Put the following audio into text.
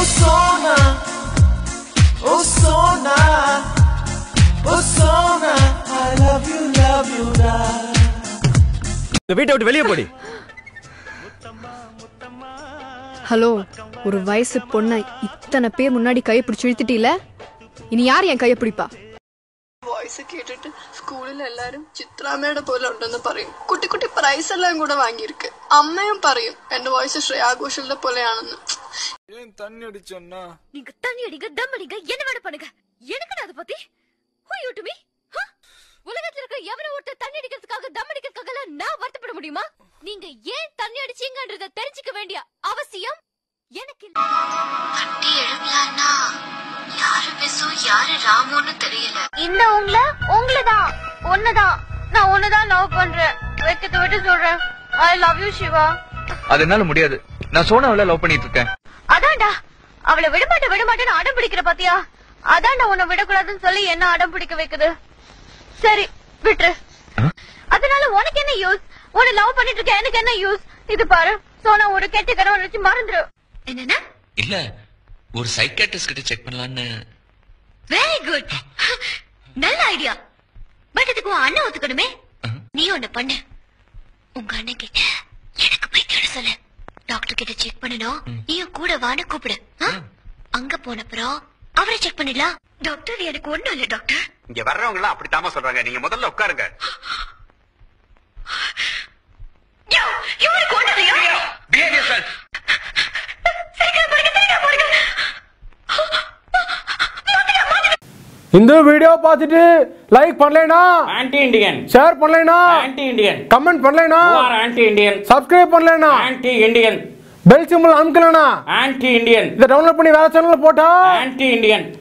Sona, oh Sona, oh Sona, I love you, love you, love. இந்த வீட்டை விட்டு வெளியே போடி ஹலோ ஒரு வயசு பொண்ணை இத்தனை பேர் முன்னாடி கையை பிடிச்சி இழுத்துட்டீல இனி யார் என் கையை பிடிப்பா വോയിസ് കേട്ടിട്ട് സ്കൂളിൽ എല്ലാരും ചിത്രാമ്മയുടെ പോലെ ഉണ്ടെന്ന് പറയും കുട്ടി കുട്ടി പ്രൈസ് എല്ലാം കൂടെ വാങ്ങിയിരിക്ക് അമ്മയും പറയും എന്റെ വോയിസ് ശ്രേയാ ഘോഷലിന്റെ പോലെയാണെന്ന് நீங்க தண்ணி அடிங்க தம் அடிங்க என்ன வேணா பண்ணுங்க எனக்கு அதை பத்தி who you to me Huh? உலகத்துல இருக்கிற எவன ஒருத்தர் தண்ணி அடிக்கிறதுக்காக தம் அடிக்கிறதுக்காக எல்லாம் நான் வருத்தப்பட முடியுமா நீங்க ஏன் தண்ணி அடிச்சீங்கன்றத தெரிஞ்சுக்க வேண்டிய அவசியம் எனக்கு இல்ல. தட்டி எழுப்பலான்னா யாரு விசு யாரு ராமுன்னு தெரியல இந்த உங்கள உங்களதான் ஒண்ணுதான் நான் ஒண்ணுதான் லவ் பண்றேன் வைக்கத்தை விட்டு சொல்றேன் ஐ லவ் யூ சிவா அது என்னால முடியாது நான் சோனாவில லவ் பண்ணிட்டு இருக்கேன் அதான்டா அவளை விடமாட்டேன் விடமாட்டேன்னு அடம் பிடிக்கிற பாத்தியா அதான்டா உன்னை விடக்கூடாதுன்னு சொல்லி என்ன அடம் பிடிக்க வைக்குது சரி விட்டுரு அதனால உனக்கு என்ன யூஸ் உன்னை லவ் பண்ணிட்டு இருக்க எனக்கு என்ன யூஸ் இது பாரு சோனா ஒரு கெட்ட கனவு நினைச்சு மறந்துரு என்னன்னா இல்ல ஒரு சைக்காட்ரிஸ்ட் கிட்ட செக் பண்ணலான்னு வெரி குட் நல்ல ஐடியா பட் இதுக்கு உன் அண்ணன் ஒத்துக்கணுமே நீ ஒண்ணு பண்ணு உங்க அண்ணன் கிட்ட எனக்கு பைத்தியம் சொல்லு டாக்டர் கிட்ட செக் பண்ணணும் நீயும் கூட வான்னு கூப்பிடு ஆ? அங்க போனப்புறம் அவரை செக் பண்ணிடலாம் டாக்டர் எனக்கு ஒண்ணும் இல்ல டாக்டர் இங்க வர்றவங்க எல்லாம் அப்படித்தாமா சொல்றாங்க நீங்க முதல்ல உட்காருங்க யோ, இவருக்கு ஒண்ணும் இல்லையா Behave yourself. சீக்கிரம் பாருங்க சீக்கிரம் பாருங்க இந்த வீடியோ பார்த்துட்டு லைக் பண்ணலைனா ஆன்டி இண்டியன் ஷேர் பண்ணலைனா ஆன்டி இண்டியன் கமெண்ட் பண்ணலைனா ஆன்டி இண்டியன் சப்ஸ்கிரைப் பண்ணலைனா ஆன்டி இண்டியன் பெல் சிம்பிள் அமுக்கலனா ஆன்டி இண்டியன் இதை டவுன்லோட் பண்ணி வேற சேனல்ல போட்டா ஆன்டி இண்டியன்